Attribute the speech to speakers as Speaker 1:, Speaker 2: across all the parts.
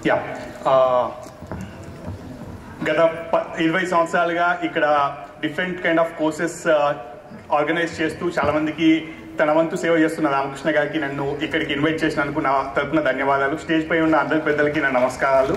Speaker 1: yeah గత ప- ఇరవై సంవత్సరాలుగా ఇక్కడ different kind of courses organise చేస్తూ చాలా మందికి తన వంతు సేవ చేస్తున్న రామకృష్ణ గారికి నన్ను ఇక్కడికి ఇన్వైట్ చేసినందుకు నా తరపున ధన్యవాదాలు స్టేజ్ పై ఉన్న అందరి పెద్దలకి నా నమస్కారాలు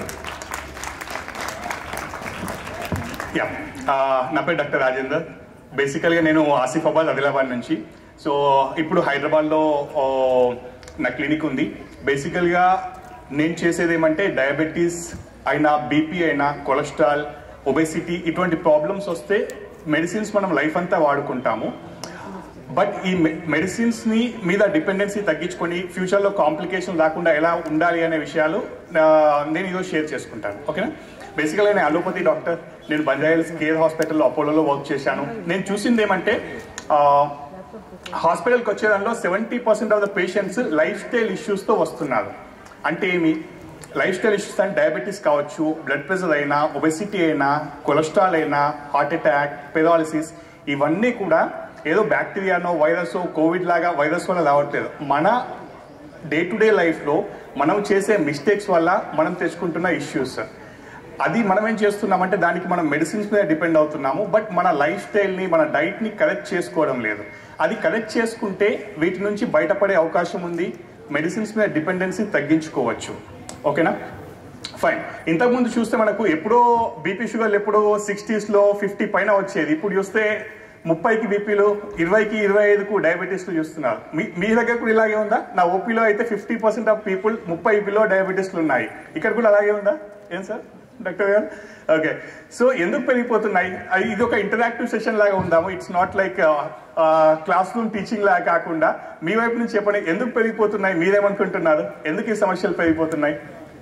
Speaker 1: యా ఆ, నా పేరు డాక్టర్ రాజేందర్ బేసికల్గా నేను ఆసిఫాబాద్ ఆదిలాబాద్ నుంచి సో ఇప్పుడు హైదరాబాద్లో ఓ, నా క్లినిక్ ఉంది బేసికల్గా నేను చేసేది ఏమంటే డయాబెటీస్ అయినా బీపీ అయినా కొలెస్ట్రాల్ ఒబెసిటీ ఇటువంటి ప్రాబ్లమ్స్ వస్తే మెడిసిన్స్ మనం లైఫ్ అంతా వాడుకుంటాము బట్ ఈ మెడిసిన్స్ ని మీద డిపెండెన్సీ తగ్గించుకొని ఫ్యూచర్ లో కాంప్లికేషన్ రాకుండా ఎలా ఉండాలి అనే విషయాలు ఆ, నేను ఈరోజు షేర్ చేసుకుంటాను ఓకేనా బేసికల్గా నేను అలోపతి డాక్టర్ నేను బంజాయిల్స్ కేర్ హాస్పిటల్లో అపోలోలో వర్క్ చేశాను నేను చూసింది ఏమంటే ఆ, హాస్పిటల్కి వచ్చే దానిలో seventy percent of the patients life style ఇష్యూస్తో వస్తున్నారు అంటే ఏమి లైఫ్ స్టైల్ ఇష్యూస్ అంటే డయాబెటీస్ కావచ్చు బ్లడ్ ప్రెషర్ అయినా ఒబెసిటీ అయినా కొలెస్ట్రాల్ అయినా హార్ట్ అటాక్ పెరాలిసిస్ ఇవన్నీ కూడా ఏదో బ్యాక్టీరియానో వైరస్ కోవిడ్ లాగా వైరస్ వల్ల రావట్లేదు మన డే టు డే లైఫ్లో మనం చేసే మిస్టేక్స్ వల్ల మనం తెచ్చుకుంటున్న ఇష్యూస్ అది మనం ఏం చేస్తున్నామంటే దానికి మనం మెడిసిన్స్ మీద డిపెండ్ అవుతున్నాము బట్ మన లైఫ్ స్టైల్ని మన డైట్ని కరెక్ట్ చేసుకోవడం లేదు అది కరెక్ట్ చేసుకుంటే వీటి నుంచి బయటపడే అవకాశం ఉంది మెడిసిన్స్ మీద డిపెండెన్సీ తగ్గించుకోవచ్చు ఓకేనా ఫైన్ ఇంతకుముందు చూస్తే మనకు ఎప్పుడో బీపీ షుగర్లు ఎప్పుడో సిక్స్టీస్లో ఫిఫ్టీ పైన వచ్చేది ఇప్పుడు చూస్తే ముప్పైకి బీపీలు ఇరవైకి ఇరవై ఐదుకు డయాబెటీస్లు చూస్తున్నారు మీ మీ దగ్గర కూడా ఇలాగే ఉందా నా ఓపీలో అయితే ఫిఫ్టీ పర్సెంట్ ఆఫ్ పీపుల్ ముప్పై బిలో డయాబెటీస్లు ఉన్నాయి ఇక్కడ కూడా అలాగే ఉందా ఏం సార్ డాక్టర్ గారు ఓకే సో ఎందుకు పెరిగిపోతున్నాయి అది ఇది ఒక ఇంటరాక్టివ్ సెషన్ లాగా ఉందాము it's not like classroom teaching లాగా కాకుండా మీ వైపు నుంచి చెప్పండి ఎందుకు పెరిగిపోతున్నాయి మీరేమనుకుంటున్నారు ఎందుకు ఈ సమస్యలు పెరిగిపోతున్నాయి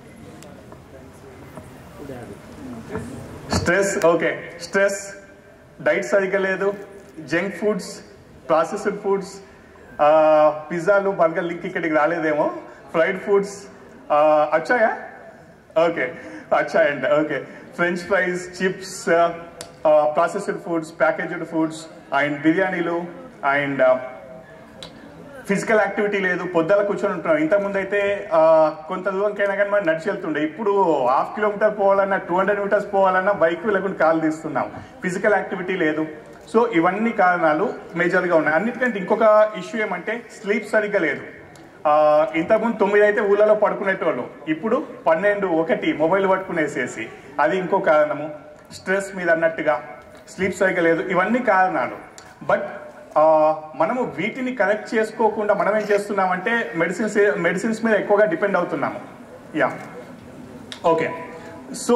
Speaker 1: స్ట్రెస్ ఓకే స్ట్రెస్ డైట్ సరిగ్గా లేదు జంక్ ఫుడ్స్ ప్రాసెస్డ్ ఫుడ్స్ పిజ్జాలు బర్గర్ లింక్ ఇక్కడికి రాలేదేమో ఫ్రైడ్ ఫుడ్స్ వచ్చాయా ఓకే వచ్చాయండి okay French fries chips processed foods packaged foods and బిర్యానీలు అండ్ ఫిజికల్ యాక్టివిటీ లేదు పొద్దుల కూర్చొని ఉంటున్నాం ఇంతకుముందు అయితే ఆ, కొంత దూరంకైనా కానీ మనం నడిచి వెళ్తుండే ఇప్పుడు హాఫ్ కిలోమీటర్ పోవాలన్నా టూ హండ్రెడ్ మీటర్స్ పోవాలన్నా బైక్ లేకుండా కాలు తీస్తున్నాం ఫిజికల్ యాక్టివిటీ లేదు సో ఇవన్నీ కారణాలు మేజర్గా ఉన్నాయి అన్నిటికంటే ఇంకొక ఇష్యూ ఏమంటే స్లీప్ సరిగ్గా లేదు ఆ, ఇంతకుముందు తొమ్మిది అయితే ఊళ్ళలో పడుకునేటోళ్ళు ఇప్పుడు పన్నెండు ఒకటి మొబైల్ పట్టుకునేసేసి అది ఇంకో కారణము స్ట్రెస్ మీద అన్నట్టుగా స్లీప్ సరిగ్గా లేదు ఇవన్నీ కారణాలు బట్ ఆ, మనము వీటిని కరెక్ట్ చేసుకోకుండా మనం ఏం చేస్తున్నామంటే మెడిసిన్స్ మెడిసిన్స్ మీద ఎక్కువగా డిపెండ్ అవుతున్నాము యా ఓకే సో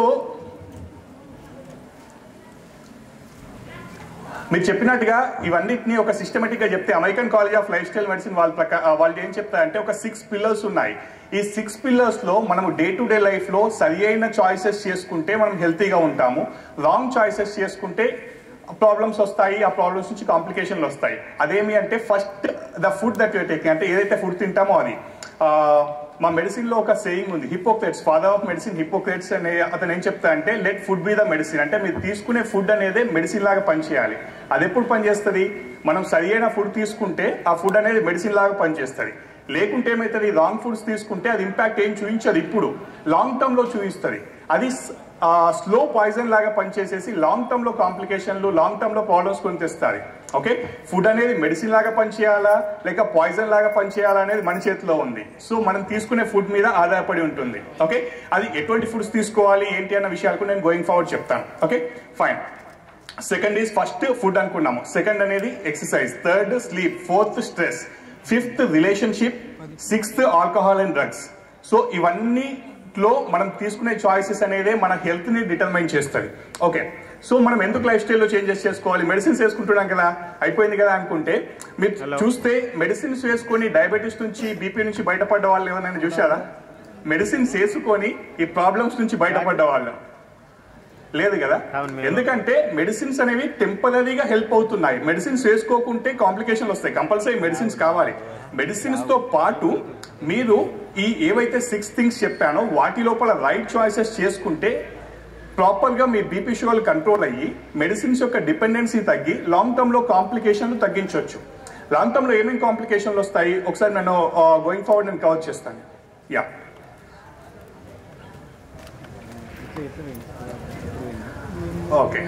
Speaker 1: మీరు చెప్పినట్టుగా ఇవన్నిటిని ఒక సిస్టమేటిక్ గా చెప్తే American college of life style medicine వాళ్ళ ప్రకా ఆ, వాళ్ళు ఏం చెప్తారంటే ఒక సిక్స్ పిల్లర్స్ ఉన్నాయి ఈ సిక్స్ పిల్లర్స్ లో మనము డే టు డే లైఫ్ లో సరి అయిన చాయిసెస్ చేసుకుంటే మనం హెల్తీగా ఉంటాము రాంగ్ చాయిసెస్ చేసుకుంటే ప్రాబ్లమ్స్ వస్తాయి ఆ ప్రాబ్లమ్స్ నుంచి కాంప్లికేషన్లు వస్తాయి అదేమి అంటే first the food that you're taking అంటే ఏదైతే ఫుడ్ తింటామో అది ఆ, మా మెడిసిన్ లో ఒక సేయింగ్ ఉంది Hippocrates father of medicine Hippocrates అనే అతను ఏం చెప్తా అంటే let food be the medicine అంటే మీరు తీసుకునే ఫుడ్ అనేది మెడిసిన్ లాగా పనిచేయాలి అది ఎప్పుడు పనిచేస్తుంది మనం సరి అయిన ఫుడ్ తీసుకుంటే ఆ ఫుడ్ అనేది మెడిసిన్ లాగా పనిచేస్తుంది లేకుంటే ఏమవుతుంది రాంగ్ ఫుడ్స్ తీసుకుంటే అది ఇంపాక్ట్ ఏం చూపించదు ఇప్పుడు లాంగ్ టర్మ్ లో చూపిస్తుంది అది స్లో పాయిజన్ లాగా పనిచేసేసి లాంగ్ టర్మ్ లో కాంప్లికేషన్లు లాంగ్ టర్మ్ లో ప్రాబ్లమ్స్ కొని తెస్తారు ఓకే ఫుడ్ అనేది మెడిసిన్ లాగా పనిచేయాలా లేక పాయిజన్ లాగా పనిచేయాలా అనేది మన చేతిలో ఉంది సో మనం తీసుకునే ఫుడ్ మీద ఆధారపడి ఉంటుంది ఓకే అది ఎటువంటి ఫుడ్స్ తీసుకోవాలి ఏంటి అన్న విషయాలకు నేను గోయింగ్ ఫార్వర్డ్ చెప్తాను okay fine second is first food అనుకున్నాము సెకండ్ అనేది exercise third sleep fourth stress fifth relationship sixth alcohol and drugs so ఇవన్నీలో మనం తీసుకునే చాయిసెస్ అనేదే మన హెల్త్ ని డిటర్మైన్ చేస్తుంది ఓకే సో మనం ఎందుకు లైఫ్ స్టైల్లో చేంజెస్ చేసుకోవాలి మెడిసిన్స్ వేసుకుంటున్నాం కదా అయిపోయింది కదా అనుకుంటే మీరు చూస్తే మెడిసిన్స్ వేసుకొని డయాబెటీస్ నుంచి బీపీ నుంచి బయటపడ్డ వాళ్ళు ఎవరైనా చూసారా మెడిసిన్స్ వేసుకొని ఈ ప్రాబ్లమ్స్ నుంచి బయటపడ్డ వాళ్ళు లేదు కదా
Speaker 2: అవును, మేము-
Speaker 1: ఎందుకంటే మెడిసిన్స్ అనేవి టెంపరీగా హెల్ప్ అవుతున్నాయి మెడిసిన్స్ వేసుకోకుంటే కాంప్లికేషన్లు వస్తాయి కంపల్సరీ మెడిసిన్స్ కావాలి మెడిసిన్స్ తో పాటు మీరు ఈ ఏవైతే సిక్స్ థింగ్స్ చెప్పానో వాటి లోపల రైట్ చాయిసెస్ చేసుకుంటే ప్రాపర్ గా మీ బీపీ షుగర్లు కంట్రోల్ అయ్యి మెడిసిన్స్ యొక్క డిపెండెన్సీ తగ్గి లాంగ్ టర్మ్ లో కాంప్లికేషన్లు తగ్గించవచ్చు లాంగ్ టర్మ్ లో ఏమేమి కాంప్లికేషన్లు వస్తాయి ఒకసారి నేను గోయింగ్ ఫార్వర్డ్ నేను కవర్ చేస్తాను యా ఓకే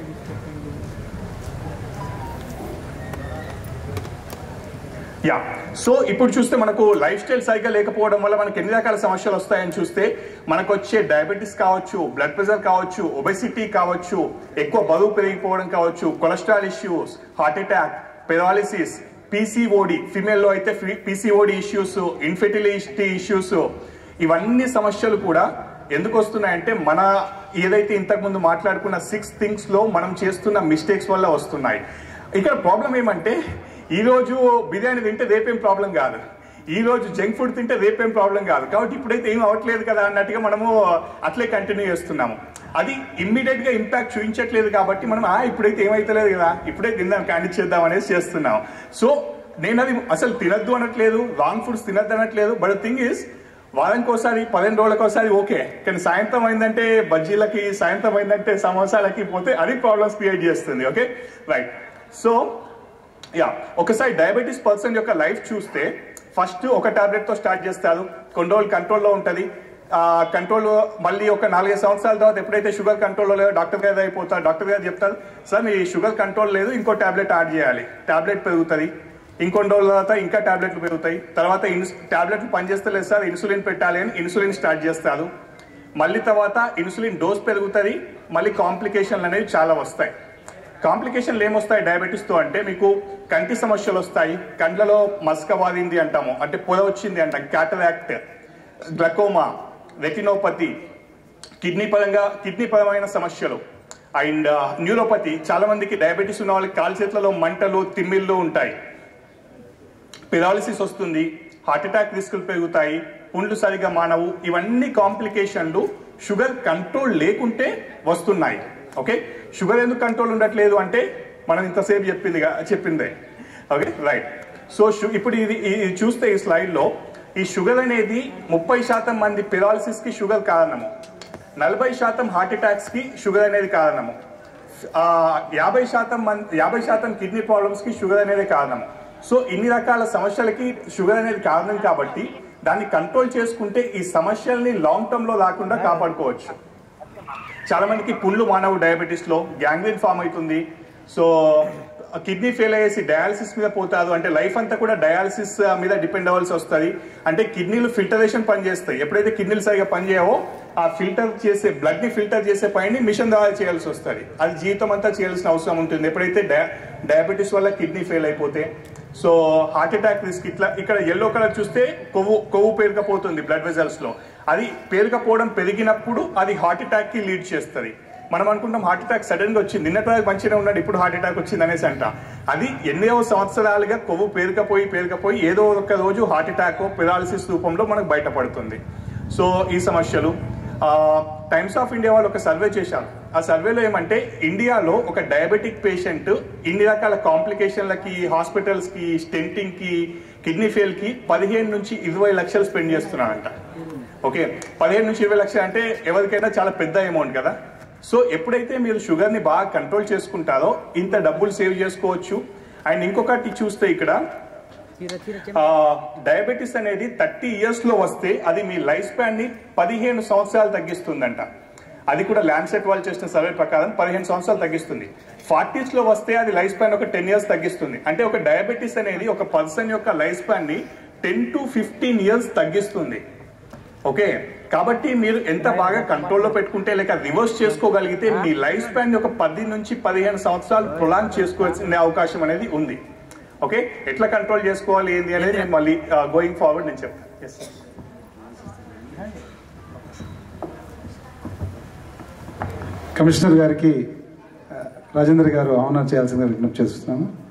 Speaker 1: యా సో ఇప్పుడు చూస్తే మనకు లైఫ్ స్టైల్ సరిగ్గా లేకపోవడం వల్ల మనకి ఎన్ని రకాల సమస్యలు వస్తాయని చూస్తే మనకు వచ్చే డయాబెటీస్ కావచ్చు బ్లడ్ ప్రెషర్ కావచ్చు ఒబెసిటీ కావచ్చు ఎక్కువ బరువు పెరిగిపోవడం కావచ్చు cholesterol issues heart attack paralysis PCOD ఫిమేల్లో అయితే పీసీఓడి ఇష్యూస్ ఇన్ఫెర్టిలిటీ ఇష్యూస్ ఇవన్నీ సమస్యలు కూడా ఎందుకు వస్తున్నాయంటే మన ఏదైతే ఇంతకుముందు మాట్లాడుకున్న సిక్స్ థింగ్స్ లో మనం చేస్తున్న మిస్టేక్స్ వల్ల వస్తున్నాయి ఇక్కడ ప్రాబ్లం ఏమంటే ఈ రోజు బిర్యానీ తింటే రేపేం ప్రాబ్లం కాదు ఈ రోజు జంక్ ఫుడ్ తింటే రేపేం ప్రాబ్లం కాదు కాబట్టి ఇప్పుడైతే ఏం అవ్వట్లేదు కదా అన్నట్టుగా మనము అట్లే కంటిన్యూ చేస్తున్నాము అది ఇమ్మీడియట్ గా ఇంపాక్ట్ చూపించట్లేదు కాబట్టి మనం ఆ ఇప్పుడైతే ఏమైతలేదు కదా ఇప్పుడే తిందాం క్యాండీ చేద్దాం అనేసి చేస్తున్నాం సో నేను అది అసలు తినద్దు అనట్లేదు రాంగ్ ఫుడ్స్ తినద్దు అనట్లేదు బట్ థింగ్ ఇస్ వారానికి ఒకసారి పదిహేను రోజులకు ఒకసారి ఓకే కానీ సాయంత్రం అయిందంటే బజ్జీలకి సాయంత్రం అయిందంటే సమోసాలకి పోతే అది ప్రాబ్లమ్స్ క్రియేట్ చేస్తుంది ఓకే రైట్ సో యా ఒకసారి డయాబెటీస్ పర్సన్ యొక్క లైఫ్ చూస్తే ఫస్ట్ ఒక టాబ్లెట్ తో స్టార్ట్ చేస్తారు కొన్ని రోజులు కంట్రోల్లో ఉంటుంది ఆ కంట్రోల్ మళ్ళీ ఒక నాలుగైదు సంవత్సరాల తర్వాత ఎప్పుడైతే షుగర్ కంట్రోల్లో లేదో డాక్టర్ గారు అయిపోతారు డాక్టర్ గారు చెప్తారు సార్ మీ షుగర్ కంట్రోల్ లేదు ఇంకో టాబ్లెట్ యాడ్ చేయాలి టాబ్లెట్ పెరుగుతుంది ఇంకొన్ని రోజుల తర్వాత ఇంకా టాబ్లెట్లు పెరుగుతాయి తర్వాత ఇన్స్ టాబ్లెట్లు పనిచేస్తలేదు సార్ ఇన్సులిన్ పెట్టాలి అని ఇన్సులిన్ స్టార్ట్ చేస్తారు మళ్ళీ తర్వాత ఇన్సులిన్ డోస్ పెరుగుతుంది మళ్ళీ కాంప్లికేషన్లు అనేవి చాలా వస్తాయి కాంప్లికేషన్లు ఏమొస్తాయి డయాబెటీస్తో అంటే మీకు కంటి సమస్యలు వస్తాయి కండ్లలో మస్క వారింది అంటాము అంటే పొద వచ్చింది అంటాం క్యాటరాక్ట్ గ్లకోమా రెటినోపతి కిడ్నీ పరంగా కిడ్నీ పరమైన సమస్యలు అండ్ న్యూరోపతి చాలా మందికి డయాబెటీస్ ఉన్న వాళ్ళకి కాలు చేతులలో మంటలు తిమ్మిళ్ళు ఉంటాయి పెరాలిసిస్ వస్తుంది హార్ట్ అటాక్ రిస్కులు పెరుగుతాయి పుండ్లు సరిగా మానవు ఇవన్నీ కాంప్లికేషన్లు షుగర్ కంట్రోల్ లేకుంటే వస్తున్నాయి ఓకే షుగర్ ఎందుకు కంట్రోల్ ఉండట్లేదు అంటే మనం ఇంతసేపు చెప్పింది చెప్పిందే ఓకే రైట్ సో ఇప్పుడు ఇది ఇది చూస్తే ఈ స్లైడ్లో ఈ షుగర్ అనేది ముప్పై శాతం మంది పెరాలిసిస్ కి షుగర్ కారణము నలభై శాతం హార్ట్ అటాక్స్ కి షుగర్ అనేది కారణము ఆ, యాభై శాతం మంది యాభై శాతం కిడ్నీ ప్రాబ్లమ్స్ కి షుగర్ అనేది కారణము సో ఇన్ని రకాల సమస్యలకి షుగర్ అనేది కారణం కాబట్టి దాన్ని కంట్రోల్ చేసుకుంటే ఈ సమస్యల్ని లాంగ్ టర్మ్ లో రాకుండా కాపాడుకోవచ్చు చాలా మందికి పుండ్లు మానవు డయాబెటీస్ లో గ్యాంగ్రీన్ ఫామ్ అవుతుంది సో కిడ్నీ ఫెయిల్ అయ్యేసి డయాలసిస్ మీద పోతారు అంటే లైఫ్ అంతా కూడా డయాలసిస్ మీద డిపెండ్ అవ్వాల్సి వస్తుంది అంటే కిడ్నీలు ఫిల్టరేషన్ పనిచేస్తాయి ఎప్పుడైతే కిడ్నీలు సరిగా పనిచేయవో ఆ ఫిల్టర్ చేసే బ్లడ్ ని ఫిల్టర్ చేసే పని మిషన్ ద్వారా చేయాల్సి వస్తుంది అది జీవితం అంతా చేయాల్సిన అవసరం ఉంటుంది ఎప్పుడైతే డయా డయాబెటీస్ వల్ల కిడ్నీ ఫెయిల్ అయిపోతే సో హార్ట్ అటాక్ రిస్క్ ఇట్లా ఇక్కడ ఎల్లో కలర్ చూస్తే కొవ్వు కొవ్వు పేరుకపోతుంది బ్లడ్ వెజల్స్ లో అది పేరుకపోవడం పెరిగినప్పుడు అది హార్ట్ అటాక్ కి లీడ్ చేస్తుంది మనం అనుకుంటాం హార్ట్ అటాక్ సడన్ గా వచ్చింది నిన్నటి వరకు మంచిగా ఉన్నాడు ఇప్పుడు హార్ట్ అటాక్ వచ్చింది అనేసి అంట అది ఎన్నో సంవత్సరాలుగా కొవ్వు పేరుకపోయి పేరుకపోయి ఏదో ఒక రోజు హార్ట్ అటాక్ పెరాలసిస్ రూపంలో మనకు బయటపడుతుంది సో ఈ సమస్యలు టైమ్స్ ఆఫ్ ఇండియా వాళ్ళు ఒక సర్వే చేశారు ఆ సర్వేలో ఏమంటే ఇండియాలో ఒక డయాబెటిక్ పేషెంట్ ఇన్ని రకాల కాంప్లికేషన్లకి హాస్పిటల్స్ కి స్టెంటింగ్ కి కిడ్నీ ఫెయిల్ కి పదిహేను నుంచి ఇరవై లక్షలు స్పెండ్ చేస్తున్నారంట ఓకే పదిహేను నుంచి ఇరవై లక్షలు అంటే ఎవరికైనా చాలా పెద్ద అమౌంట్ కదా సో ఎప్పుడైతే మీరు షుగర్ ని బాగా కంట్రోల్ చేసుకుంటారో ఇంత డబ్బులు సేవ్ చేసుకోవచ్చు అండ్ ఇంకొకటి చూస్తే ఇక్కడ డయాబెటీస్ అనేది థర్టీ ఇయర్స్ లో వస్తే అది మీ లైఫ్ స్పాన్ ని పదిహేను సంవత్సరాలు తగ్గిస్తుందంట అది కూడా ల్యాండ్సెట్ వాళ్ళు చేసిన సర్వే ప్రకారం పదిహేను సంవత్సరాలు తగ్గిస్తుంది ఫార్టీస్ లో వస్తే అది లైఫ్ స్పాన్ ఒక టెన్ ఇయర్స్ తగ్గిస్తుంది అంటే ఒక డయాబెటీస్ అనేది ఒక పర్సన్ యొక్క లైఫ్ స్పాన్ ని టెన్ టు ఫిఫ్టీన్ ఇయర్స్ తగ్గిస్తుంది ఓకే కాబట్టి మీరు ఎంత బాగా కంట్రోల్లో పెట్టుకుంటే లేక రివర్స్ చేసుకోగలిగితే మీ లైఫ్ స్పాన్ ఒక పది నుంచి పదిహేను సంవత్సరాలు ప్రొలాంగ్ చేసుకోవాల్సిన అవకాశం అనేది ఉంది ఓకే ఎట్లా కంట్రోల్ చేసుకోవాలి ఏంది అనేది నేను మళ్ళీ గోయింగ్ ఫార్వర్డ్ నేను చెప్తాను ఎస్
Speaker 2: కమిషనర్ గారికి ఆ, రాజేంద్ర గారు ఆహ్వానం చేయాల్సిందిగా విజ్ఞప్తి చేస్తున్నాను